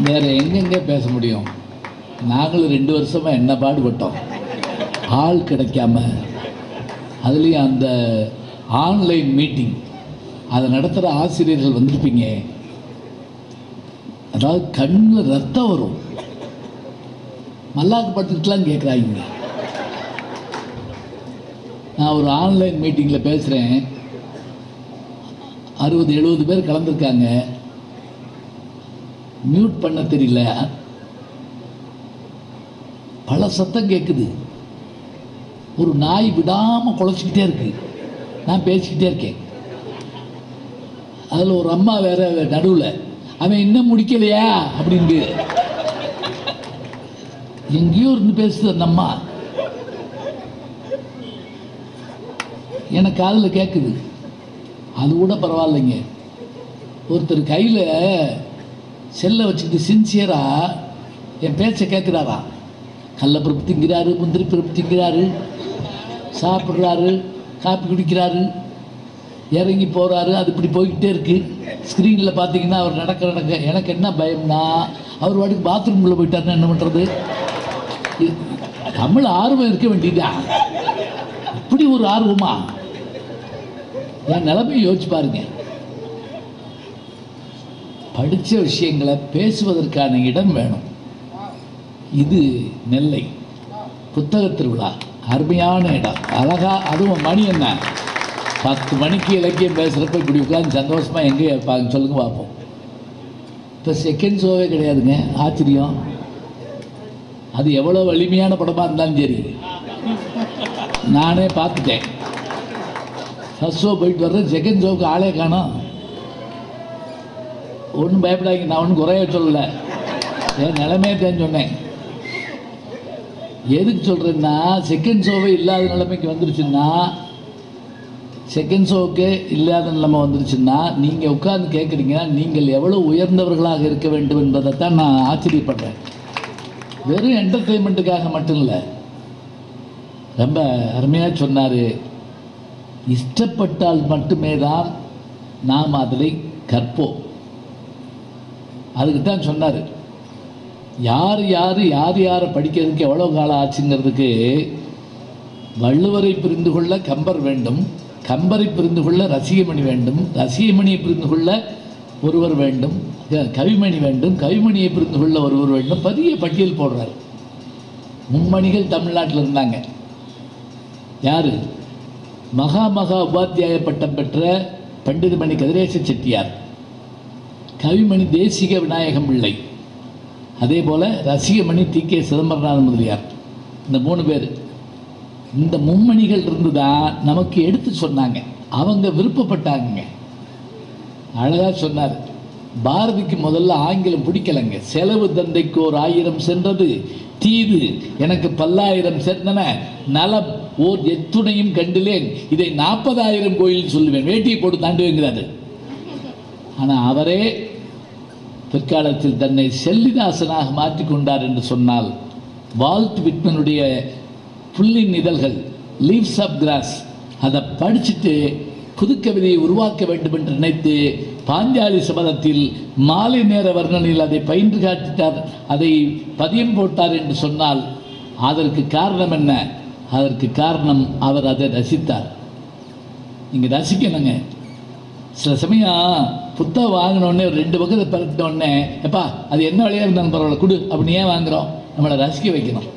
வேற எங்கெங்க பேச முடியும் நாங்களும் ரெண்டு வருஷமா என்ன பாடுபட்டோம் ஆள் கிடைக்காம அதுலேயும் அந்த ஆன்லைன் மீட்டிங் அதை நடத்துகிற ஆசிரியர்கள் வந்திருப்பீங்க அதாவது கண்ணில் ரத்தம் வரும் மல்லாக்கு படுத்துக்கிட்டுலாம் கேட்குறாங்க நான் ஒரு ஆன்லைன் மீட்டிங்கில் பேசுகிறேன் அறுபது எழுபது பேர் கலந்துருக்காங்க மியூட் பண்ண தெரியல பல சத்தம் கேட்குது ஒரு நாய் விடாமல் குலைச்சிக்கிட்டே இருக்கு நான் பேசிக்கிட்டே இருக்கேன் அதில் ஒரு அம்மா வேற நடுவில் அவன் இன்னும் முடிக்கலையா அப்படின்னு எங்கேயோ இருந்து பேசுது அந்த அம்மா எனக்கு காதில் கேட்குது அது கூட பரவாயில்லைங்க ஒருத்தர் கையில் செல்லை வச்சுக்கிட்டு சின்சியராக என் பேச்சை கேட்குறாரா கடலப்பருப்பு திங்கிறாரு முந்திரி பருப்பு திங்கிறாரு சாப்பிட்றாரு காப்பி குடிக்கிறாரு இறங்கி போகிறாரு அது இப்படி போய்கிட்டே இருக்குது ஸ்க்ரீனில் பார்த்தீங்கன்னா அவர் நடக்க நடக்க எனக்கு என்ன பயம்னா அவர் வாட்டுக்கு பாத்ரூம்குள்ளே போயிட்டாருன்னா என்ன பண்ணுறது தமிழ் ஆர்வம் இருக்க வேண்டியதா இப்படி ஒரு ஆர்வமா என் நிலைமையை யோசிச்சு பாருங்க படித்த விஷயங்களை பேசுவதற்கான இடம் வேணும் இது நெல்லை புத்தக திருவிழா அருமையான இடம் அழகா அதுவும் மணி என்ன பத்து மணிக்கு இலக்கியம் பேசுகிறப்ப இப்படி உட்காந்து சந்தோஷமாக எங்கே பார்க்க சொல்லுங்க பார்ப்போம் இப்போ செகண்ட் ஷோவே கிடையாதுங்க ஆச்சரியம் அது எவ்வளோ வலிமையான படமாக இருந்தாலும் சரி நானே பார்த்துட்டேன் ஃபர்ஸ்ட் ஷோ போயிட்டு வர்றேன் செகண்ட் ஷோவுக்கு ஆளே காணோம் ஒன்றும் பயப்படாதீங்க நான் ஒன்றும் குறைய சொல்லலை என் நிலைமையே தான் சொன்னேன் எதுக்கு சொல்கிறேன்னா செகண்ட் ஷோவே இல்லாத நிலைமைக்கு வந்துருச்சுன்னா செகண்ட் ஷோவுக்கு இல்லாத நிலைமை வந்துருச்சுன்னா நீங்கள் உட்கார்ந்து கேட்குறீங்கன்னா நீங்கள் எவ்வளோ உயர்ந்தவர்களாக இருக்க வேண்டும் என்பதைத்தான் நான் ஆச்சரியப்படுறேன் வெறும் என்டர்டெயின்மெண்ட்டுக்காக மட்டும் இல்லை ரொம்ப அருமையாக சொன்னார் இஷ்டப்பட்டால் மட்டுமே தான் நாம் அதில் கற்போம் அதுக்கு தான் சொன்னார் யார் யார் யார் யாரை படிக்கிறதுக்கு எவ்வளோ காலம் ஆச்சுங்கிறதுக்கு வள்ளுவரை புரிந்து கொள்ள கம்பர் வேண்டும் கம்பரை புரிந்து கொள்ள ரசிகமணி வேண்டும் ரசிகமணியை புரிந்து கொள்ள ஒருவர் வேண்டும் க- கவிமணி வேண்டும் கவிமணியை புரிந்து கொள்ள ஒருவர் வேண்டும் பெரிய பட்டியல் போடுறார் மும்மணிகள் தமிழ்நாட்டில் இருந்தாங்க யார் மகா மகா உபாத்தியாய பட்டம் பெற்ற பண்டிதமணி கதிரேச செட்டியார் கவிமணி தேசிக விநாயகம் பிள்ளை அதே போல் ரசிகமணி டி கே சிதம்பரநாத முதலியார் இந்த மூணு பேர் இந்த மும்மணிகள் இருந்து தான் நமக்கு எடுத்து சொன்னாங்க அவங்க விருப்பப்பட்டாங்க அழகாக சொன்னார் பாரதிக்கு முதல்ல ஆங்கிலம் பிடிக்கலைங்க செலவு தந்தைக்கு ஒரு ஆயிரம் சென்றது தீது எனக்கு பல்லாயிரம் சேர்ந்தன நலம் ஓர் எத்துணையும் கண்டிலேன் இதை நாற்பதாயிரம் கோயில் சொல்லுவேன் வேட்டியை போட்டு தாண்டுவேங்கிறாரு ஆனால் அவரே பிற்காலத்தில் தன்னை செல்லிதாசனாக மாற்றிக்கொண்டார் என்று சொன்னால் வால்ட் விட்மனுடைய புல்லின் இதழ்கள் லீவ்ஸ் ஆஃப் கிராஸ் அதை படிச்சுட்டு புதுக்கவிதையை உருவாக்க வேண்டும் என்று நினைத்து பாஞ்சாலி சபதத்தில் மாலை நேர வர்ணனையில் அதை பயின்று காட்டிட்டார் அதை பதியம் போட்டார் என்று சொன்னால் அதற்கு காரணம் என்ன அதற்கு காரணம் அவர் அதை ரசித்தார் நீங்கள் ரசிக்கணுங்க சில சமயம் புத்தகம் வாங்கின உடனே ஒரு ரெண்டு பக்கத்தை பரட்டின உடனே எப்பா அது என்ன விலையாக இருந்தாலும் பரவாயில்ல கொடு அப்படின்னு ஏன் வாங்குறோம் நம்மளை ரசிக்க வைக்கணும்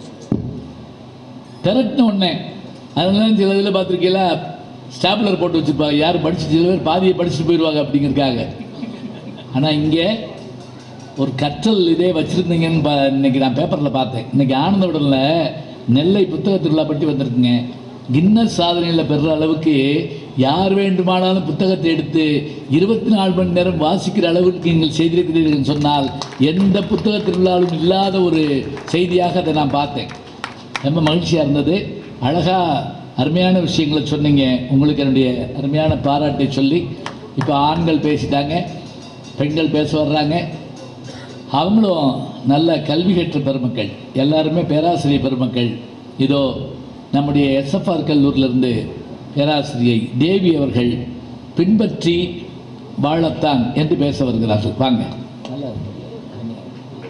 திரட்டின உடனே அதனால சில இதில் பார்த்துருக்கீங்களா ஸ்டாப்லர் போட்டு வச்சுருப்பாங்க யார் படிச்சு சில பேர் பாதியை படிச்சுட்டு போயிடுவாங்க அப்படிங்கிறதுக்காக ஆனால் இங்கே ஒரு கற்றல் இதே வச்சுருந்தீங்கன்னு பா இன்னைக்கு நான் பேப்பரில் பார்த்தேன் இன்னைக்கு ஆனந்த விடலில் நெல்லை புத்தக திருவிழா பற்றி வந்திருக்குங்க கின்னஸ் சாதனையில் பெறுற அளவுக்கு யார் வேண்டுமானாலும் புத்தகத்தை எடுத்து இருபத்தி நாலு மணி நேரம் வாசிக்கிற அளவுக்கு நீங்கள் செய்திருக்கிறீர்கள் சொன்னால் எந்த புத்தக திருவிழாவிலும் இல்லாத ஒரு செய்தியாக அதை நான் பார்த்தேன் ரொம்ப மகிழ்ச்சியாக இருந்தது அழகாக அருமையான விஷயங்களை சொன்னீங்க உங்களுக்கு என்னுடைய அருமையான பாராட்டை சொல்லி இப்போ ஆண்கள் பேசிட்டாங்க பெண்கள் பேச வர்றாங்க அவங்களும் நல்ல கல்வி கற்ற பெருமக்கள் எல்லாருமே பேராசிரியர் பெருமக்கள் இதோ நம்முடைய எஸ்எஃப்ஆர் கல்லூரிலிருந்து பேராசிரியை தேவி அவர்கள் பின்பற்றி வாழத்தான் என்று பேச வருகிறார்கள் வாங்க நல்லா இருக்கு.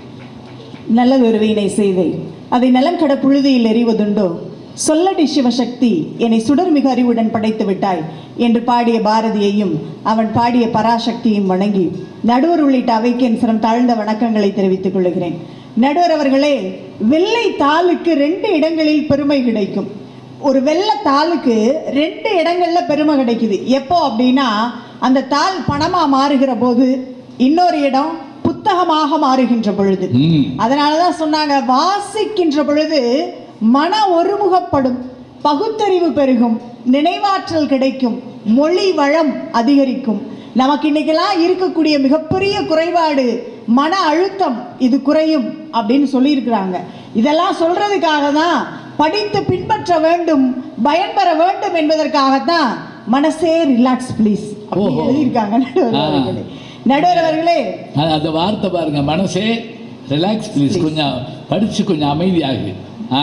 நல்லதொரு வீணை செய்தை அதை நலம் கட புழுதியில் எறிவதுண்டோ சொல்லடி சிவசக்தி என்னை சுடர்மிகு அறிவுடன் படைத்து விட்டாய் என்று பாடிய பாரதியையும் அவன் பாடிய பராசக்தியையும் வணங்கி நடுவர் உள்ளிட்ட அவைக்கு என் சிறம் தாழ்ந்த வணக்கங்களை தெரிவித்துக் கொள்கிறேன் நடுவர் அவர்களே வெள்ளை தாளுக்கு ரெண்டு இடங்களில் பெருமை கிடைக்கும் ஒரு வெள்ளை தாளுக்கு ரெண்டு இடங்கள்ல பெருமை கிடைக்குது எப்போ அப்படின்னா அந்த தாள் பணமா மாறுகிற போது இன்னொரு இடம் புத்தகமாக மாறுகின்ற பொழுது ம் அதனால தான் சொன்னாங்க வாசிக்கின்ற பொழுது மன ஒருமுகப்படும் பகுத்தறிவு பெருகும் நினைவாற்றல் கிடைக்கும் மொழி வளம் அதிகரிக்கும் நமக்கு இன்னைக்கெல்லாம் இருக்கக்கூடிய மிகப்பெரிய குறைபாடு மன அழுத்தம் இது குறையும் அப்படின்னு சொல்லியிருக்கிறாங்க இதெல்லாம் சொல்றதுக்காக தான் படித்து பின்பற்ற வேண்டும் பயன்பெற வேண்டும் என்பதற்காகத்தான் மனசே ரிலாக்ஸ் ப்ளீஸ் அப்படி ஓஹோ. எழுதியிருக்காங்க நடுவர் ஆ. அவர்களே நடுவர் அவர்களே அது- அந்த வார்த்தை பாருங்க மனசே ரிலாக்ஸ் ப்ளீஸ் கொஞ்சம் படிச்சு கொஞ்சம் அமைதியாகு ஆ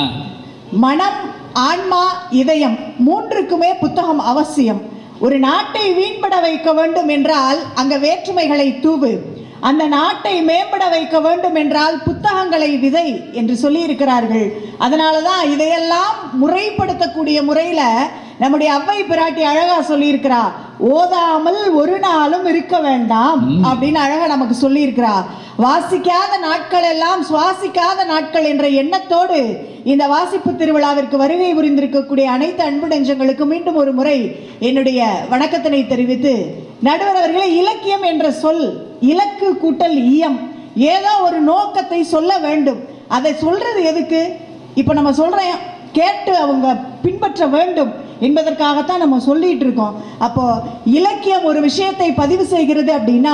மனம் ஆன்மா இதயம் மூன்றுக்குமே புத்தகம் அவசியம் ஒரு நாட்டை வீண்பட வைக்க வேண்டும் என்றால் அங்க வேற்றுமைகளை தூவு அந்த நாட்டை மேம்பட வைக்க வேண்டும் என்றால் புத்தகங்களை விதை என்று சொல்லியிருக்கிறார்கள் அதனால தான் இதையெல்லாம் முறைப்படுத்தக்கூடிய முறையில் நம்முடைய அவ்வை பிராட்டி அழகா சொல்லியிருக்கிறா ஓதாமல் ஒரு நாளும் இருக்க வேண்டாம் அப்படின்னு அழகா நமக்கு சொல்லியிருக்கிறா வாசிக்காத நாட்கள் எல்லாம் சுவாசிக்காத நாட்கள் என்ற எண்ணத்தோடு இந்த வாசிப்பு திருவிழாவிற்கு வருகை புரிந்திருக்கக்கூடிய அனைத்து அன்பு நெஞ்சங்களுக்கு மீண்டும் ஒரு முறை என்னுடைய வணக்கத்தினை தெரிவித்து நடுவர் அவர்களே இலக்கியம் என்ற சொல் இலக்கு கூட்டல் ஈயம் ஏதோ ஒரு நோக்கத்தை சொல்ல வேண்டும் அதை சொல்றது எதுக்கு இப்போ நம்ம சொல்றேன் கேட்டு அவங்க பின்பற்ற வேண்டும் என்பதற்காகத்தான் நம்ம சொல்லிட்டு இருக்கோம் அப்போ இலக்கியம் ஒரு விஷயத்தை பதிவு செய்கிறது அப்படின்னா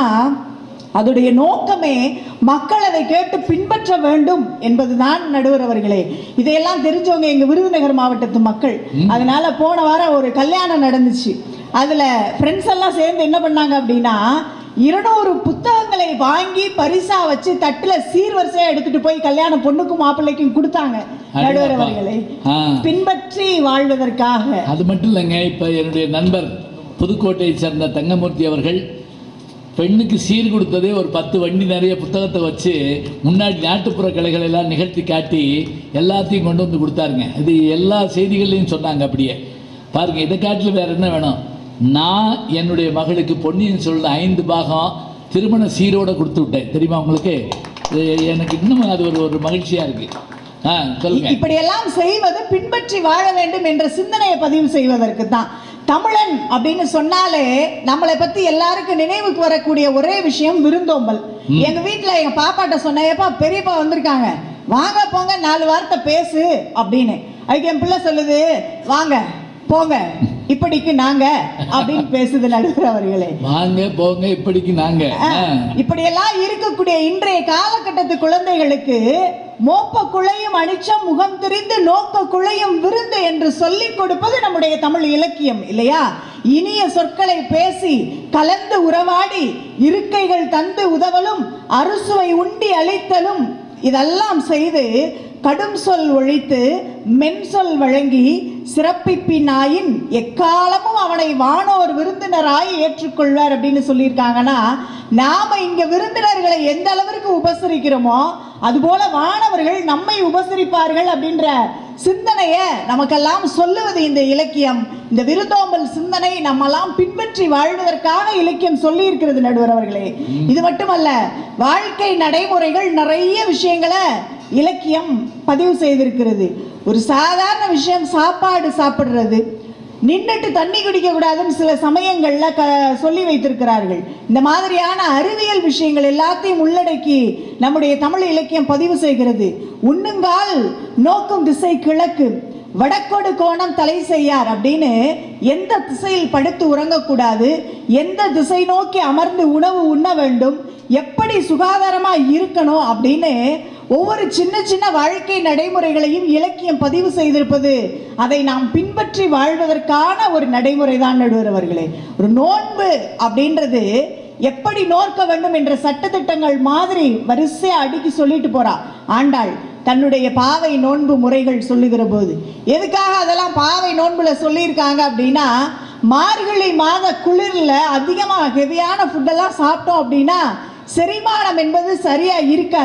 அதோடைய நோக்கமே மக்கள் அதை கேட்டு பின்பற்ற வேண்டும் என்பதுதான் நடுவர் அவர்களே இதையெல்லாம் தெரிஞ்சவங்க எங்க விருதுநகர் மாவட்டத்து மக்கள் அதனால போன வாரம் ஒரு கல்யாணம் நடந்துச்சு அதுல ஃப்ரெண்ட்ஸ் எல்லாம் சேர்ந்து என்ன பண்ணாங்க அப்படின்னா இருநூறு புத்தகங்களை வாங்கி பரிசா வச்சு தட்டுல சீர்வரிசையா எடுத்துட்டு போய் கல்யாண பொண்ணுக்கும் மாப்பிள்ளைக்கும் கொடுத்தாங்க நடுவர் அடேப்பா. அவர்களே ஆ. பின்பற்றி வாழ்வதற்காக அது மட்டும் இல்லைங்க இப்போ என்னுடைய நண்பர் புதுக்கோட்டையை சேர்ந்த தங்கமூர்த்தி அவர்கள் பெண்ணுக்கு சீர் கொடுத்ததே ஒரு பத்து வண்டி நிறைய புத்தகத்தை வச்சு முன்னாடி நாட்டுப்புற கலைகளை எல்லாம் நிகழ்த்தி காட்டி எல்லாத்தையும் கொண்டு வந்து கொடுத்தாருங்க இது எல்லா செய்திகள்லையும் சொன்னாங்க அப்படியே பாருங்க இதை காட்டில் வேற என்ன வேணும் நான் என்னுடைய மகளுக்கு பொன்னியின் சொல்ல ஐந்து பாகம் திருமண சீரோட கொடுத்து விட்டேன் தெரியுமா உங்களுக்கு இது எனக்கு இன்னும் அது ஒரு ஒரு மகிழ்ச்சியாக இருக்கு ஆ சொல்லுங்க இப்படியெல்லாம் செய்வது பின்பற்றி வாழ வேண்டும் என்ற சிந்தனையை பதிவு செய்வதற்கு தான் தமிழன் அப்படின்னு சொன்னாலே நம்மளை பத்தி எல்லாருக்கும் நினைவுக்கு வரக்கூடிய ஒரே விஷயம் விருந்தோம்பல் எங்க வீட்ல எங்க பாப்பாட்ட சொன்னேன் ஏப்பா பெரியப்பா வந்திருக்காங்க வாங்க போங்க நாலு வார்த்தை பேசு அப்படின்னு அதுக்கு என் பிள்ளை சொல்லுது வாங்க போங்க இப்படிக்கு நாங்க அப்படின்னு பேசுது நடுவர் அவர்களே வாங்க போங்க இப்படிக்கு நாங்க ஆ. இப்படியெல்லாம் இருக்கக்கூடிய இன்றைய காலகட்டத்து குழந்தைகளுக்கு மோப்ப குழையும் அனிச்சம் முகம் தெரிந்து நோக்க குழையும் விருந்து என்று சொல்லிக் கொடுப்பது நம்முடைய தமிழ் இலக்கியம் இல்லையா இனிய சொற்களை பேசி கலந்து உறவாடி இருக்கைகள் தந்து உதவலும் அறுசுவை உண்டி அளித்தலும் இதெல்லாம் செய்து கடும் சொல் ஒழித்து மென் சொல் வழங்கி சிறப்பிப்பினாயின் எக்காலமும் அவனை வானோர் விருந்தினராய் ஏற்றுக்கொள்வார் அப்படின்னு சொல்லியிருக்காங்கன்னா நாம இங்க விருந்தினர்களை எந்த அளவிற்கு உபசரிக்கிறோமோ அதுபோல வானவர்கள் நம்மை உபசரிப்பார்கள் அப்படின்ற சிந்தனையை நமக்கெல்லாம் சொல்லுவது இந்த இலக்கியம் இந்த விருந்தோம்பல் சிந்தனை நம்மெல்லாம் பின்பற்றி வாழ்வதற்காக இலக்கியம் சொல்லி இருக்கிறது நடுவர் அவர்களே இது மட்டுமல்ல வாழ்க்கை நடைமுறைகள் நிறைய விஷயங்களை இலக்கியம் பதிவு செய்திருக்கிறது ஒரு சாதாரண விஷயம் சாப்பாடு சாப்பிடுறது நின்றுட்டு தண்ணி குடிக்க கூடாதுன்னு சில சமயங்கள்ல க சொல்லி வைத்திருக்கிறார்கள் இந்த மாதிரியான அறிவியல் விஷயங்கள் எல்லாத்தையும் உள்ளடக்கி நம்முடைய தமிழ் இலக்கியம் பதிவு செய்கிறது உண்ணுங்கால் நோக்கும் திசை கிழக்கு வடக்கோடு கோணம் தலை செய்யார் அப்படின்னு எந்த திசையில் படுத்து உறங்கக்கூடாது எந்த திசை நோக்கி அமர்ந்து உணவு உண்ண வேண்டும் எப்படி சுகாதாரமா இருக்கணும் அப்படின்னு ஒவ்வொரு சின்ன சின்ன வாழ்க்கை நடைமுறைகளையும் இலக்கியம் பதிவு செய்திருப்பது அதை நாம் பின்பற்றி வாழ்வதற்கான ஒரு நடைமுறை தான் நடுவர் அவர்களே ஒரு நோன்பு அப்படின்றது எப்படி நோக்க வேண்டும் என்ற சட்டத்திட்டங்கள் மாதிரி வரிசையா அடுக்கி சொல்லிட்டு போறா ஆண்டாள் தன்னுடைய பாவை நோன்பு முறைகள் சொல்லுகிற போது எதுக்காக அதெல்லாம் பாவை நோன்புல சொல்லியிருக்காங்க அப்படின்னா மார்கழி மாத குளிரில் அதிகமாக ஹெவியான ஃபுட்டெல்லாம் சாப்பிட்டோம் அப்படின்னா செரிமானம் என்பது சரியா இருக்காது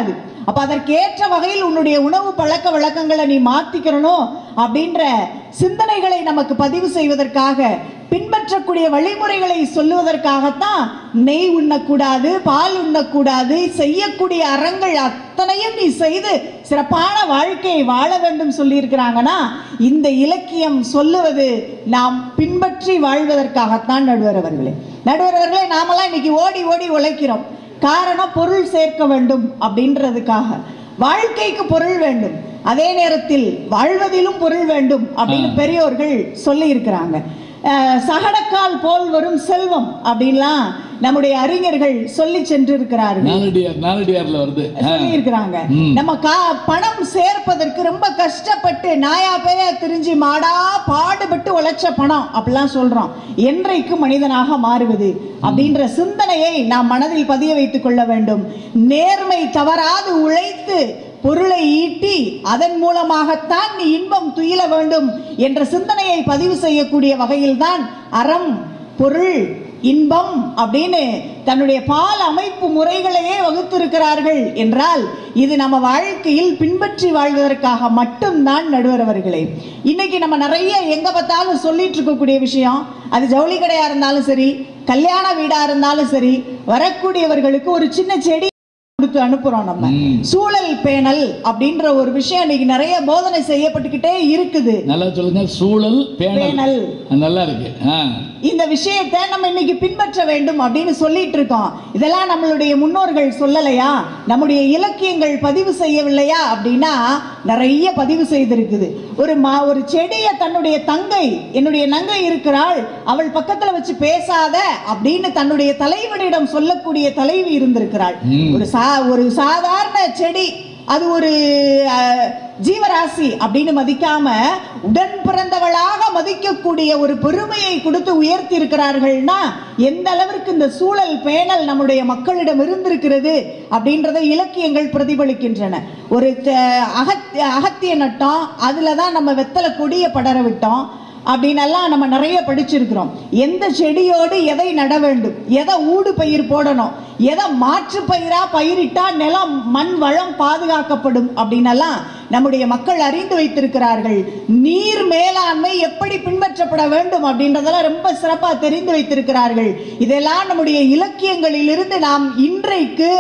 அப்ப அதற்கேற்ற வகையில் உன்னுடைய உணவு பழக்க வழக்கங்களை நீ மாத்திக்கிறணும் அப்படின்ற சிந்தனைகளை நமக்கு பதிவு செய்வதற்காக பின்பற்றக்கூடிய வழிமுறைகளை சொல்லுவதற்காகத்தான் நெய் உண்ணக்கூடாது பால் உண்ணக்கூடாது செய்யக்கூடிய அறங்கள் அத்தனையும் நீ செய்து சிறப்பான வாழ்க்கையை வாழ வேண்டும் சொல்லியிருக்கிறாங்கன்னா இந்த இலக்கியம் சொல்லுவது நாம் பின்பற்றி வாழ்வதற்காகத்தான் நடுவர் அவர்களே நடுவர் அவர்களே நாமெல்லாம் இன்னைக்கு ஓடி ஓடி உழைக்கிறோம் காரணம் பொருள் சேர்க்க வேண்டும் அப்படின்றதுக்காக வாழ்க்கைக்கு பொருள் வேண்டும் அதே நேரத்தில் வாழ்வதிலும் பொருள் வேண்டும் அப்படின்னு பெரியோர்கள் சொல்லி இருக்கிறாங்க சகடக்கால் போல் வரும் செல்வம் அப்படின்லாம் நம்முடைய அறிஞர்கள் சொல்லி சென்றிருக்கிறார்கள் நாலடியார் நாலடியார்ல வருது ஆ. சொல்லியிருக்கிறாங்க ம். நம்ம கா பணம் சேர்ப்பதற்கு ரொம்ப கஷ்டப்பட்டு நாயா பேயா திரிஞ்சு மாடா பாடுபட்டு உழைச்ச பணம் அப்படிலாம் சொல்றோம் என்றைக்கு மனிதனாக மாறுவது அப்படின்ற சிந்தனையை நாம் மனதில் பதிய வைத்துக் கொள்ள வேண்டும் நேர்மை தவறாது உழைத்து பொருளை ஈட்டி அதன் மூலமாகத்தான் நீ இன்பம் துயில வேண்டும் என்ற சிந்தனையை பதிவு செய்யக்கூடிய வகையில்தான் அறம் பொருள் இன்பம் அப்படின்னு தன்னுடைய பால் அமைப்பு முறைகளையே வகுத்திருக்கிறார்கள் என்றால் இது நம்ம வாழ்க்கையில் பின்பற்றி வாழ்வதற்காக மட்டும்தான் நடுவர் அவர்களே இன்னைக்கு நம்ம நிறைய எங்க பார்த்தாலும் சொல்லிட்டு இருக்கக்கூடிய விஷயம் அது ஜவுளி கடையா இருந்தாலும் சரி கல்யாண வீடா இருந்தாலும் சரி வரக்கூடியவர்களுக்கு ஒரு சின்ன செடி கொடுத்து அனுப்புறோம் நம்ம ம். சூழல் பேணல் அப்படின்ற ஒரு விஷயம் இன்னைக்கு நிறைய போதனை செய்யப்பட்டுக்கிட்டே இருக்குது நல்லா சொல்லுங்க சூழல் பேணல் பேணல் ஆ, நல்லா இருக்கு ஆ இந்த விஷயத்தை நம்ம இன்னைக்கு பின்பற்ற வேண்டும் அப்படின்னு சொல்லிட்டு இருக்கோம் இதெல்லாம் நம்மளுடைய முன்னோர்கள் சொல்லலையா நம்முடைய இலக்கியங்கள் பதிவு செய்யவில்லையா அப்படின்னா நிறைய பதிவு செய்திருக்குது ஒரு மா ஒரு செடியை தன்னுடைய தங்கை என்னுடைய நங்கை இருக்கிறாள் அவள் பக்கத்துல வச்சு பேசாத அப்படின்னு தன்னுடைய தலைவனிடம் சொல்லக்கூடிய தலைவி இருந்திருக்கிறாள் ம். ஒரு சா ஒரு சாதாரண செடி அது ஒரு அஹ், ஜீவராசி அப்படின்னு மதிக்காம உடன் பிறந்தவளாக மதிக்கக்கூடிய ஒரு பெருமையை கொடுத்து உயர்த்தி இருக்கிறார்கள்னா எந்த அளவிற்கு இந்த சூழல் பேணல் நம்முடைய மக்களிடம் இருந்திருக்கிறது அப்படின்றதை இலக்கியங்கள் பிரதிபலிக்கின்றன ஒரு த- அகத்திய அகத்திய நட்டோம் அதுல தான் நம்ம வெத்தலை கொடியை படர விட்டோம் அப்படின்னெல்லாம் நம்ம நிறைய படிச்சிருக்கிறோம் எந்த செடியோடு எதை நட வேண்டும் எதை ஊடு பயிர் போடணும் எதை மாற்று பயிரா பயிரிட்டா நிலம் மண் வளம் பாதுகாக்கப்படும் அப்படின்னெல்லாம் நம்முடைய மக்கள் அறிந்து வைத்திருக்கிறார்கள் நீர் மேலாண்மை எப்படி பின்பற்றப்பட வேண்டும் அப்படின்றதெல்லாம் ரொம்ப சிறப்பா தெரிந்து வைத்திருக்கிறார்கள் இதெல்லாம் நம்முடைய இலக்கியங்களிலிருந்து நாம் இன்றைக்கு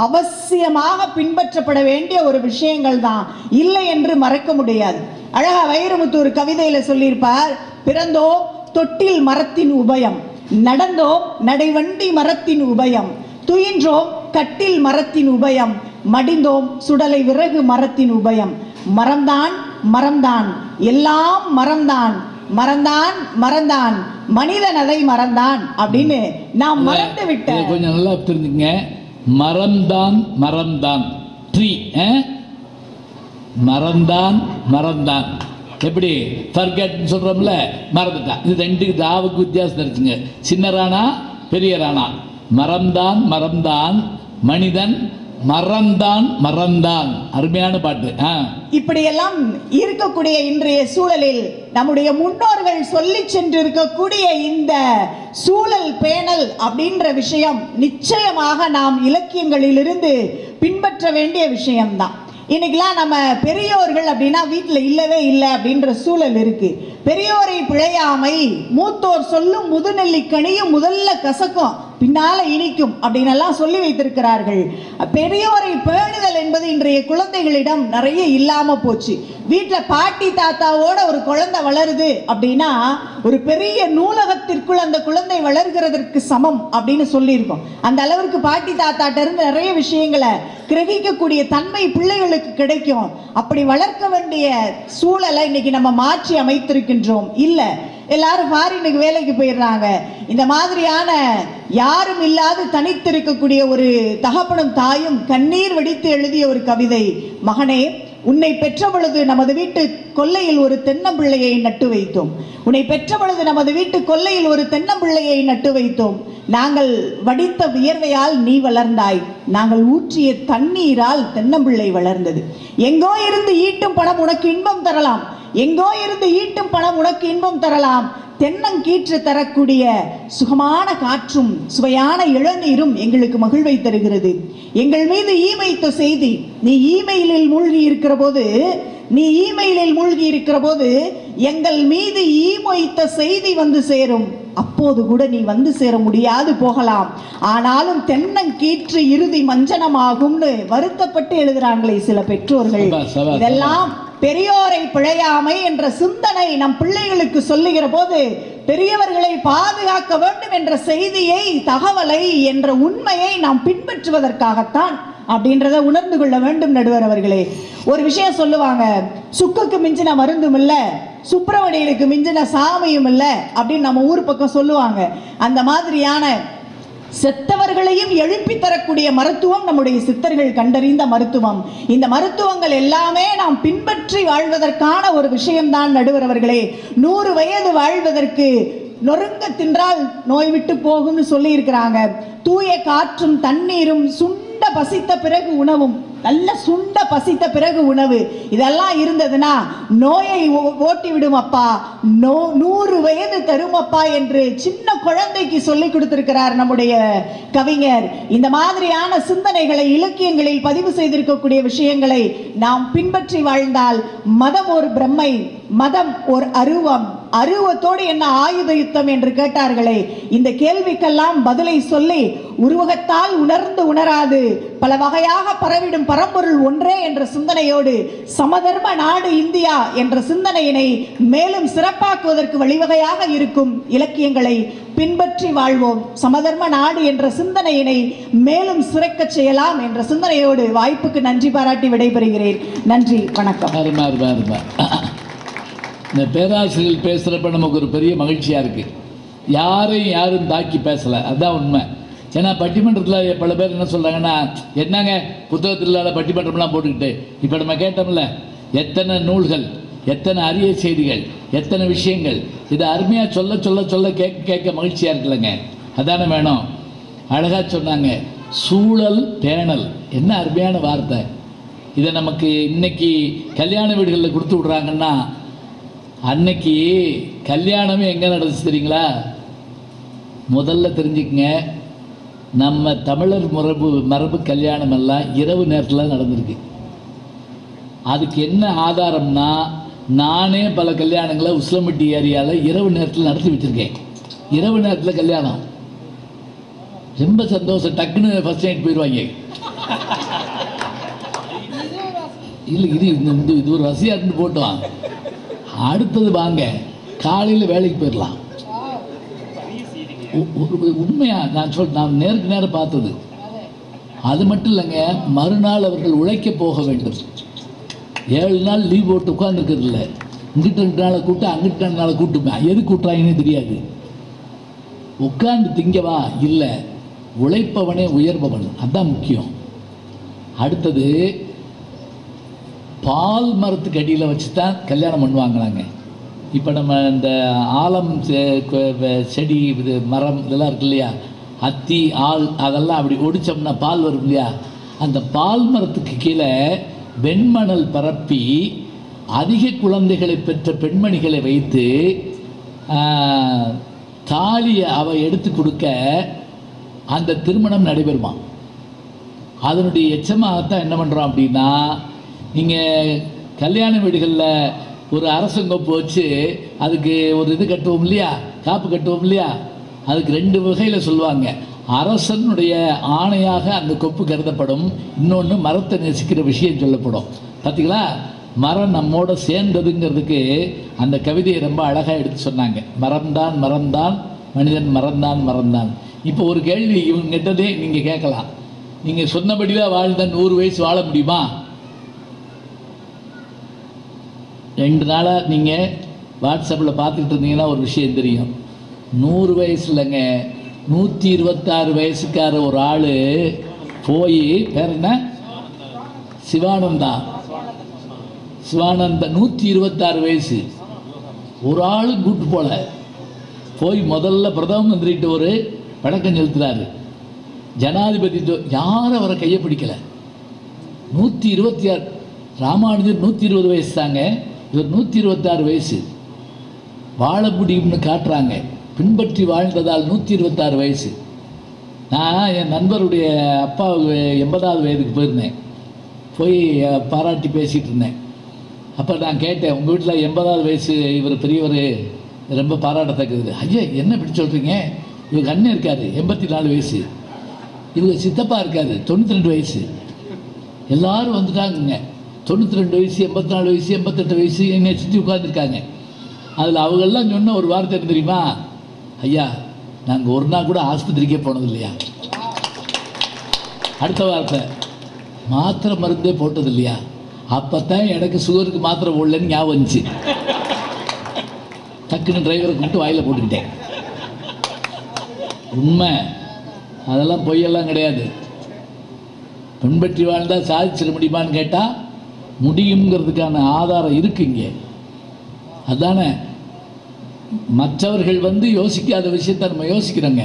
அவசியமாக பின்பற்றப்பட வேண்டிய ஒரு விஷயங்கள் தான் இல்லை என்று மறக்க முடியாது அழகா வைரமுத்து கவிதையில சொல்லியிருப்பார் பிறந்தோம் தொட்டில் மரத்தின் உபயம் நடந்தோம் நடைவண்டி மரத்தின் உபயம் துயின்றோம் கட்டில் மரத்தின் உபயம் மடிந்தோம் சுடலை விறகு மரத்தின் உபயம் மரம்தான் மரம்தான் எல்லாம் மரம்தான் மறந்தான் மறந்தான் மனிதன் அதை மறந்தான் அப்படின்னு நாம் மறந்து விட்ட இதை கொஞ்சம் நல்லா தெரிஞ்சுங்க மரம்தான் மரம்தான் ட்ரீ மரம்தான் மரம்தான் எப்படி ஃபர்கெட் சொல்றோம்ல மறந்துட்டான் இது ரெண்டுக்கு தாவுக்கு வித்தியாசம் தெரிஞ்சுங்க சின்ன ராணா பெரிய ராணா மரம்தான் மரம்தான் மனிதன் மறந்தான் மறந்தான் அருமையான பாட்டு ஆ இப்படியெல்லாம் இருக்கக்கூடிய இன்றைய சூழலில் நம்முடைய முன்னோர்கள் சொல்லி சென்றிருக்கக்கூடிய இந்த சூழல் பேணல் அப்படின்ற விஷயம் நிச்சயமாக நாம் இலக்கியங்களிலிருந்து பின்பற்ற வேண்டிய விஷயம்தான் இன்னைக்கெல்லாம் நம்ம பெரியோர்கள் அப்படின்னா வீட்டில் இல்லவே இல்லை அப்படின்ற சூழல் இருக்கு பெரியோரை பிழையாமை மூத்தோர் சொல்லும் முதுநெல்லிக்கனியும் முதல்ல கசக்கும் பின்னால இனிக்கும் அப்படின்னு எல்லாம் சொல்லி வைத்திருக்கிறார்கள் பெரியோரை பேணுதல் என்பது இன்றைய குழந்தைகளிடம் நிறைய இல்லாம போச்சு வீட்டில் பாட்டி தாத்தாவோட ஒரு குழந்தை வளருது அப்படின்னா ஒரு பெரிய நூலகத்திற்குள் அந்த குழந்தை வளர்கிறதற்கு சமம் அப்படின்னு சொல்லியிருக்கோம் அந்த அளவிற்கு பாட்டி தாத்தாட்ட இருந்து நிறைய விஷயங்களை கிரகிக்கக்கூடிய தன்மை பிள்ளைகளுக்கு கிடைக்கும் அப்படி வளர்க்க வேண்டிய சூழலை இன்னைக்கு நம்ம மாற்றி அமைத்திருக்கின்றோம் இல்லை எல்லாரும் ஃபாரினுக்கு வேலைக்கு போயிடுறாங்க இந்த மாதிரியான யாரும் இல்லாது தனித்திருக்கக்கூடிய ஒரு தகப்பனும் தாயும் கண்ணீர் வடித்து எழுதிய ஒரு கவிதை மகனே உன்னை பெற்ற பொழுது நமது வீட்டு கொல்லையில் ஒரு தென்னம்பிள்ளையை நட்டு வைத்தோம் உன்னை பெற்ற பொழுது நமது வீட்டு கொல்லையில் ஒரு தென்னம்பிள்ளையை நட்டு வைத்தோம் நாங்கள் வடித்த வியர்வையால் நீ வளர்ந்தாய் நாங்கள் ஊற்றிய தண்ணீரால் தென்னம்பிள்ளை வளர்ந்தது எங்கோ இருந்து ஈட்டும் பணம் உனக்கு இன்பம் தரலாம் எங்கோ இருந்து ஈட்டும் பணம் உனக்கு இன்பம் தரலாம் தென்னங்கீற்று தரக்கூடிய சுகமான காற்றும் சுவையான இளநீரும் எங்களுக்கு மகிழ்வை தருகிறது எங்கள் மீது ஈ வைத்த செய்தி நீ இமெயிலில் மூழ்கி இருக்கிற போது நீ இமெயிலில் மூழ்கி இருக்கிற போது எங்கள் மீது ஈ மொய்த்த செய்தி வந்து சேரும் அப்போது கூட நீ வந்து சேர முடியாது போகலாம் ஆனாலும் தென்னங்கீற்று இறுதி மஞ்சனமாகும்னு வருத்தப்பட்டு எழுதுறாங்களே சில பெற்றோர்கள் சபா, சபா, இதெல்லாம் பெரியோரை பிழையாமை என்ற சிந்தனை நம் பிள்ளைகளுக்கு சொல்லுகிற போது பெரியவர்களை பாதுகாக்க வேண்டும் என்ற செய்தியை தகவலை என்ற உண்மையை நாம் பின்பற்றுவதற்காகத்தான் அப்படின்றத உணர்ந்து கொள்ள வேண்டும் நடுவர் அவர்களே ஒரு விஷயம் சொல்லுவாங்க சுக்குக்கு மிஞ்சின மருந்தும் இல்ல சுப்பிரமணியனுக்கு மிஞ்சின சாமியும் இல்ல அப்படின்னு நம்ம ஊர் பக்கம் சொல்லுவாங்க அந்த மாதிரியான செத்தவர்களையும் எழுப்பி தரக்கூடிய மருத்துவம் நம்முடைய சித்தர்கள் கண்டறிந்த மருத்துவம் இந்த மருத்துவங்கள் எல்லாமே நாம் பின்பற்றி வாழ்வதற்கான ஒரு விஷயம்தான் நடுவர் அவர்களே நூறு வயது வாழ்வதற்கு நொறுங்க தின்றால் நோய் விட்டு போகும்னு சொல்லி இருக்கிறாங்க தூய காற்றும் தண்ணீரும் சுண்ட பசித்த பிறகு உணவும் நல்ல சுண்ட பசித்த பிறகு உணவு இதெல்லாம் இருந்ததுன்னா நோயை ஓ- ஓட்டி விடும் அப்பா நோ நூறு வயது தரும் அப்பா என்று சின்ன குழந்தைக்கு சொல்லி கொடுத்திருக்கிறார் நம்முடைய கவிஞர் இந்த மாதிரியான சிந்தனைகளை இலக்கியங்களில் பதிவு செய்திருக்கக்கூடிய விஷயங்களை நாம் பின்பற்றி வாழ்ந்தால் மதம் ஒரு பிரம்மை மதம் ஒரு அருவம் அருவத்தோடு என்ன ஆயுத யுத்தம் என்று கேட்டார்களே இந்த கேள்விக்கெல்லாம் பதிலை சொல்லி உருவகத்தால் உணர்ந்து உணராது பல வகையாக பரவிடும் பரம்பொருள் ஒன்றே என்ற சிந்தனையோடு சமதர்ம நாடு இந்தியா என்ற சிந்தனையினை மேலும் சிறப்பாக்குவதற்கு வழிவகையாக இருக்கும் இலக்கியங்களை பின்பற்றி வாழ்வோம் சமதர்ம நாடு என்ற சிந்தனையினை மேலும் சிறக்கச் செய்யலாம் என்ற சிந்தனையோடு வாய்ப்புக்கு நன்றி பாராட்டி விடைபெறுகிறேன் நன்றி வணக்கம் அருமை அருமை அருமை இந்த பேராசிரியர்கள் பேசுகிறப்ப நமக்கு ஒரு பெரிய மகிழ்ச்சியாக இருக்குது யாரையும் யாரும் தாக்கி பேசலை அதுதான் உண்மை ஏன்னா பட்டிமன்றத்தில் பல பேர் என்ன சொல்கிறாங்கன்னா என்னங்க புத்தகத்தில் இல்லாத பட்டிமன்றம்லாம் போட்டுக்கிட்டு இப்போ நம்ம கேட்டோம்ல எத்தனை நூல்கள் எத்தனை அரிய செய்திகள் எத்தனை விஷயங்கள் இதை அருமையாக சொல்ல சொல்ல சொல்ல கேட்க கேட்க மகிழ்ச்சியாக இருக்குல்லங்க அதானே வேணும் அழகாக சொன்னாங்க சூழல் பேணல் என்ன அருமையான வார்த்தை இதை நமக்கு இன்னைக்கு கல்யாண வீடுகளில் கொடுத்து விட்றாங்கன்னா அன்னைக்கு கல்யாணமே எங்கே நடந்துச்சு தெரியுங்களா முதல்ல தெரிஞ்சுக்கங்க நம்ம தமிழர் மரபு மரபு கல்யாணம் எல்லாம் இரவு நேரத்தில் நடந்திருக்கு அதுக்கு என்ன ஆதாரம்னா நானே பல கல்யாணங்களை உஸ்லம்பட்டி ஏரியாவில் இரவு நேரத்தில் நடத்தி வச்சுருக்கேன் இரவு நேரத்தில் கல்யாணம் ரொம்ப சந்தோஷம் டக்குன்னு ஃபர்ஸ்ட் நைட் போயிடுவாங்க இல்லை இது இந்த இந்த இது ஒரு வசதியாக இருந்து போட்டு வாங்க அடுத்தது வாங்க காலையில் வேலைக்கு போயிடலாம் உ- ஒரு உண்மையா நான் சொல் நான் நேருக்கு நேரம் பார்த்தது அது மட்டும் இல்லைங்க மறுநாள் அவர்கள் உழைக்க போக வேண்டும் ஏழு நாள் லீவ் போட்டு உட்காந்துருக்கிறது இல்லை இங்கிட்ட ரெண்டு நாளை கூட்டு அங்கிட்ட ரெண்டு நாளை கூட்டுமே எது கூட்டுறாங்கன்னே தெரியாது உட்கார்ந்து திங்கவா இல்லை உழைப்பவனே உயர்பவன் அதான் முக்கியம் அடுத்தது பால் மரத்துக்கு அடியில் வச்சு தான் கல்யாணம் பண்ணுவாங்களாங்க இப்போ நம்ம இந்த ஆலம் செ- கொ- வெ- செடி இது மரம் இதெல்லாம் இருக்கு இல்லையா அத்தி ஆள் அதெல்லாம் அப்படி ஒடிச்சோம்னா பால் வரும் இல்லையா அந்த பால் மரத்துக்கு கீழே வெண்மணல் பரப்பி அதிக குழந்தைகளை பெற்ற பெண்மணிகளை வைத்து ஆஹ், தாலியை அவ எடுத்து கொடுக்க அந்த திருமணம் நடைபெறுமா அதனுடைய எச்சமாகத்தான் என்ன பண்ணுறோம் அப்படின்னா நீங்கள் கல்யாண வீடுகளில் ஒரு அரசங்கொப்பு வச்சு அதுக்கு ஒரு இது கட்டுவோம் இல்லையா காப்பு கட்டுவோம் இல்லையா அதுக்கு ரெண்டு வகையில் சொல்லுவாங்க அரசனுடைய ஆணையாக அந்த கொப்பு கருதப்படும் இன்னொன்று மரத்தை நேசிக்கிற விஷயம் சொல்லப்படும் பார்த்தீங்களா மரம் நம்மோட சேர்ந்ததுங்கிறதுக்கு அந்த கவிதையை ரொம்ப அழகாக எடுத்து சொன்னாங்க மரம்தான் மரம்தான் மனிதன் மறந்தான் மறந்தான் இப்போ ஒரு கேள்வி இவங்க கிட்டதே நீங்கள் கேட்கலாம் நீங்கள் சொன்னபடிதான் வாழ்ந்த நூறு வயசு வாழ முடியுமா ரெண்டு நாளாக நீங்கள் வாட்ஸ்அப்பில் பார்த்துட்டு இருந்தீங்கன்னா ஒரு விஷயம் தெரியும் நூறு வயசு இல்லைங்க நூற்றி இருபத்தாறு வயசுக்கார ஒரு ஆள் போய் பேர் என்ன சிவானந்தா சிவானந்தா நூற்றி இருபத்தாறு வயசு ஒரு ஆளும் கூட்டு போல போய் முதல்ல பிரதம மந்திரிகிட்ட ஒரு வணக்கம் செலுத்துறாரு ஜனாதிபதி யாரும் அவரை கையை பிடிக்கல நூற்றி இருபத்தி ஆறு ராமானுஜர் நூற்றி இருபது வயசு தாங்க இவர் நூற்றி இருபத்தாறு வயசு வாழ முடியும்னு காட்டுறாங்க பின்பற்றி வாழ்ந்ததால் நூற்றி இருபத்தாறு வயசு நான் என் நண்பருடைய அப்பாவுக்கு எண்பதாவது வயதுக்கு போயிருந்தேன் போய் அஹ், பாராட்டி பேசிகிட்டு இருந்தேன் அப்போ நான் கேட்டேன் உங்கள் வீட்டில் எண்பதாவது வயசு இவர் பெரியவர் ரொம்ப பாராட்டத்தக்கது ஐயா என்ன இப்படி சொல்கிறீங்க இவங்க அண்ணன் இருக்காரு எண்பத்தி நாலு வயசு இவங்க சித்தப்பா இருக்காரு தொண்ணூற்றி ரெண்டு வயசு எல்லாரும் வந்துட்டாங்கங்க தொண்ணூற்றி ரெண்டு வயசு எண்பத்தி நாலு வயசு எண்பத்தெட்டு வயசு என்னை சுற்றி உட்காந்துருக்காங்க அதில் அவங்கெல்லாம் சொன்ன ஒரு வார்த்தை என்ன தெரியுமா ஐயா நாங்கள் ஒரு நாள் கூட ஆஸ்பத்திரிக்கே போனது இல்லையா அடுத்த வார்த்தை மாத்திரை மருந்தே போட்டது இல்லையா அப்போ தான் எனக்கு சுகருக்கு மாத்திரை போடலன்னு ஞாபகம் வந்துச்சு டக்குன்னு டிரைவரை கூப்பிட்டு வாயில் போட்டுக்கிட்டேன் உண்மை அதெல்லாம் பொய்யெல்லாம் கிடையாது பின்பற்றி வாழ்ந்தால் சாதிச்சிட முடியுமான்னு கேட்டால் முடியுங்கிறதுக்கான ஆதாரம் இருக்கு இங்கே அதானே மற்றவர்கள் வந்து யோசிக்காத விஷயத்த நம்ம யோசிக்கிறோங்க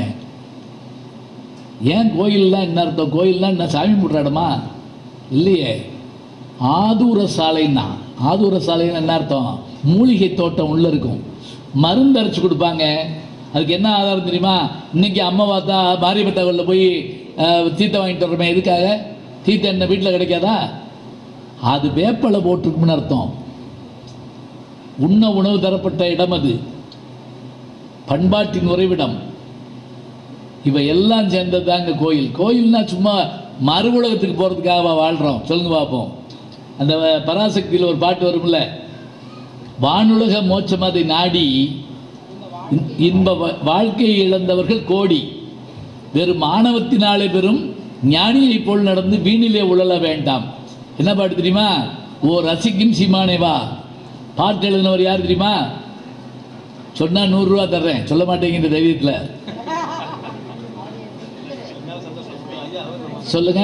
ஏன் கோயில்லாம் என்ன அர்த்தம் கோயில்லாம் என்ன சாமி கும்பிட்ற இடமா இல்லையே ஆதூர சாலைன்னா ஆதூர சாலைன்னு என்ன அர்த்தம் மூலிகை தோட்டம் உள்ளே இருக்கும் மருந்து அரைச்சி கொடுப்பாங்க அதுக்கு என்ன ஆதாரம் தெரியுமா இன்னைக்கு அம்மா பார்த்தா மாரியப்பட்ட கோயிலில் போய் அஹ், தீர்த்தம் வாங்கிட்டு வர்றோமே எதுக்காக தீர்த்தம் என்ன வீட்டில் கிடைக்காதா அது வேப்பலை போட்டிருக்குன்னு அர்த்தம் உண்ண உணவு தரப்பட்ட இடம் அது பண்பாட்டின் உறைவிடம் இவை எல்லாம் சேர்ந்தது தாங்க கோயில் கோயில்னா சும்மா மறு உலகத்துக்கு போகிறதுக்காக வாழ்கிறோம் சொல்லுங்க பார்ப்போம் அந்த பராசக்தியில் ஒரு பாட்டு வரும்ல வானுலக மோட்சம் அதை நாடி இன்- இன்ப வா- வாழ்க்கையை இழந்தவர்கள் கோடி வெறும் ஆணவத்தினாலே பெறும் ஞானியைப் போல் நடந்து வீணிலே உழல வேண்டாம் என்ன பாட்டு தெரியுமா ஓ ரசிக்கும் சீமானே வா பாட்டு எழுதினவர் யார் தெரியுமா சொன்னா நூறுரூவா தர்றேன் சொல்ல மாட்டேங்கிற தைரியத்தில் சொல்லுங்க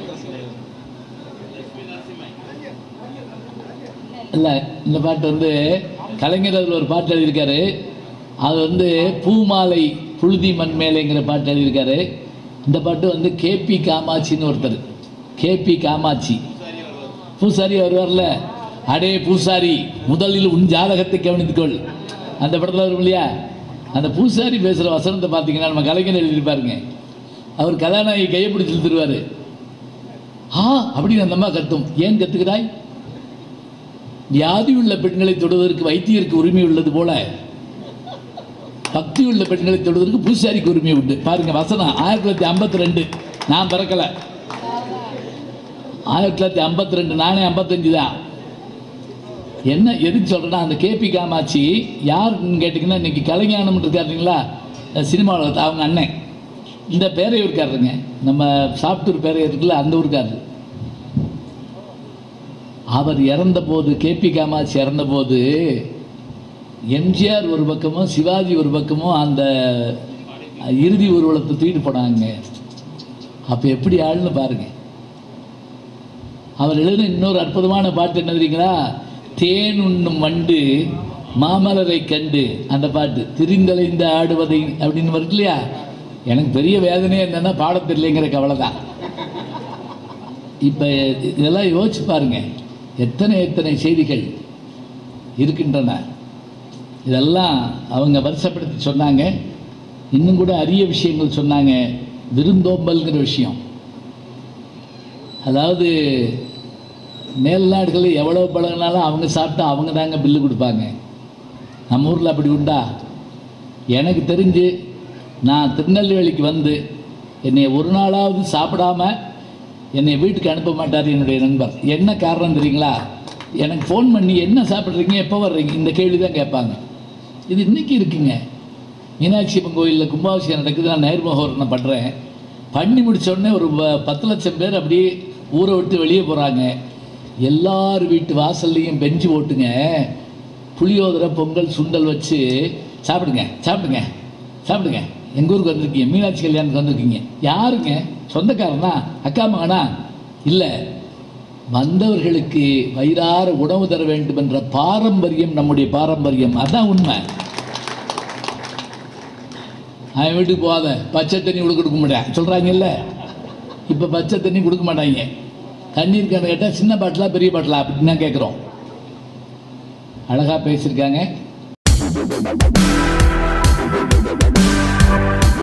இல்லை இந்த பாட்டு வந்து கலைஞர் அதில் ஒரு பாட்டு எழுதியிருக்காரு அது வந்து பூமாலை புழுதி மண் மேலேங்கிற பாட்டு எழுதியிருக்காரு இந்த பாட்டு வந்து கேபி காமாட்சின்னு ஒருத்தர் கேபி காமாட்சி பூசாரி வருவார்ல அடே பூசாரி முதலில் உன் ஜாதகத்தை கவனித்துக்கொள் அந்த படத்தில் வரும் இல்லையா அந்த பூசாரி பேசுகிற வசனத்தை பார்த்தீங்கன்னா நம்ம கலைஞர் எழுதியிருப்பாருங்க அவர் கதாநாயகி கையை பிடிச்சி இழுத்துருவாரு ஆ அப்படின்னு அந்த அம்மா கத்தும் ஏன் கத்துக்கிறாய் வியாதி உள்ள பெண்களை தொடுவதற்கு வைத்தியருக்கு உரிமை உள்ளது போல பக்தி உள்ள பெண்களை தொடுவதற்கு பூசாரிக்கு உரிமை உண்டு பாருங்க வசனம் ஆயிரத்தி தொள்ளாயிரத்தி ஐம்பத்தி ரெண்டு நான் பிறக்கல ஆயிரத்தி தொள்ளாயிரத்தி ஐம்பத்தி ரெண்டு நானே ஐம்பத்தஞ்சு தான் என்ன எதுக்கு சொல்கிறேன்னா அந்த கேபி காமாட்சி யாருன்னு கேட்டிங்கன்னா இன்னைக்கு கலைஞானம் இருக்காருங்களா சினிமாவில் அவங்க அண்ணன் இந்த பேரையூர் இருக்காருங்க நம்ம சாப்பிட்டூர் பேரையூர் இருக்குல்ல அந்த ஊருக்காரரு அவர் இறந்தபோது கேபி காமாட்சி இறந்தபோது எம்ஜிஆர் ஒரு பக்கமும் சிவாஜி ஒரு பக்கமும் அந்த இறுதி ஊர்வலத்தை தூக்கிட்டு போனாங்க அப்போ எப்படி ஆளுன்னு பாருங்க அவர் எழுதின இன்னொரு அற்புதமான பாட்டு என்ன தெரியுங்களா தேன் உண்ணும் வண்டு மாமலரை கண்டு அந்த பாட்டு திரிந்தலைந்து ஆடுவதை அப்படின்னு வருது இல்லையா எனக்கு பெரிய வேதனை என்னன்னா பாடத் தெரியலைங்கிற கவலை தான் இப்போ இதெல்லாம் யோசிச்சு பாருங்க எத்தனை எத்தனை செய்திகள் இருக்கின்றன இதெல்லாம் அவங்க வருஷப்படுத்தி சொன்னாங்க இன்னும் கூட அரிய விஷயங்கள் சொன்னாங்க விருந்தோம்பல்ங்கிற விஷயம் அதாவது மேல்நாடுகளில் எவ்வளோ பழகினாலும் அவங்க சாப்பிட்டா அவங்க தாங்க பில்லு கொடுப்பாங்க நம்ம ஊரில் அப்படி உண்டா எனக்கு தெரிஞ்சு நான் திருநெல்வேலிக்கு வந்து என்னை ஒரு நாளாவது சாப்பிடாம என்னை வீட்டுக்கு அனுப்ப மாட்டார் என்னுடைய நண்பர் என்ன காரணம் தெரியுங்களா எனக்கு ஃபோன் பண்ணி என்ன சாப்பிட்றீங்க எப்போ வர்றீங்க இந்த கேள்வி தான் கேட்பாங்க இது இன்னைக்கு இருக்குங்க மீனாட்சி அம்மன் கோயிலில் கும்பாபிஷேகம் நடக்குது நான் நேர்முகவரணம் பண்ணுறேன் பண்ணி முடிச்ச உடனே ஒரு ப- பத்து லட்சம் பேர் அப்படியே ஊரை விட்டு வெளியே போகிறாங்க எல்லார் வீட்டு வாசல்லையும் பெஞ்சு போட்டுங்க புளியோதரை பொங்கல் சுண்டல் வச்சு சாப்பிடுங்க சாப்பிடுங்க சாப்பிடுங்க எங்கள் ஊருக்கு வந்திருக்கீங்க மீனாட்சி கல்யாணத்துக்கு வந்திருக்கீங்க யாருங்க சொந்தக்காரனா அக்கா மகனா இல்லை வந்தவர்களுக்கு வயிறார உணவு தர வேண்டும் என்ற பாரம்பரியம் நம்முடைய பாரம்பரியம் அதான் உண்மை அவன் வீட்டுக்கு போகாத பச்சை தண்ணி கூட கொடுக்க மாட்டேன் சொல்கிறாங்கல்ல இப்போ பச்சை தண்ணி கொடுக்க மாட்டாங்க தண்ணி இருக்கான்னு கேட்டால் சின்ன பாட்டிலா பெரிய பாட்டிலா அப்படின்னு தான் கேட்குறோம் அழகாக பேசியிருக்காங்க